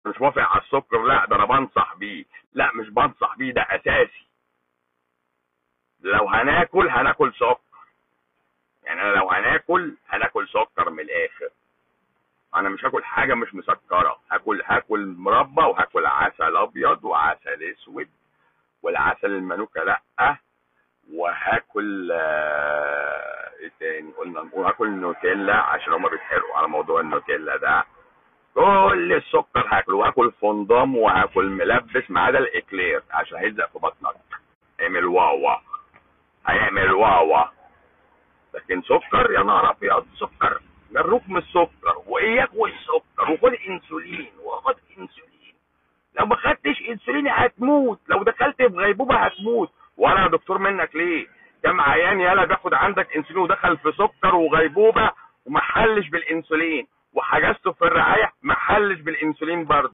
مش موافق على السكر لا ده انا بنصح بيه لا مش بنصح بيه ده اساسي لو هناكل هناكل سكر يعني انا لو هناكل هناكل سكر من الاخر انا مش هاكل حاجه مش مسكره هاكل هاكل مربى وهاكل عسل ابيض وعسل اسود والعسل المانوكا لا وهاكل آه، ايه تاني قلنا نقول هاكل نوتيلا عشان هما بيتحرقوا على موضوع النوتيلا ده كل السكر هاكله وهاكل فندم وهاكل ملبس ما عدا الاكلير عشان هيلزق في بطنك اعمل واوا هيعمل واوا لكن سكر يا نهار ابيض سكر جروك من السكر واياك والسكر وخد انسولين وخد انسولين لو ما خدتش انسولين هتموت لو دخلت في غيبوبه هتموت وانا يا دكتور منك ليه كم عيان يالا بياخد عندك انسولين ودخل في سكر وغيبوبه وما حلش بالانسولين وحجزته في الرعايه ما حلش بالانسولين برضه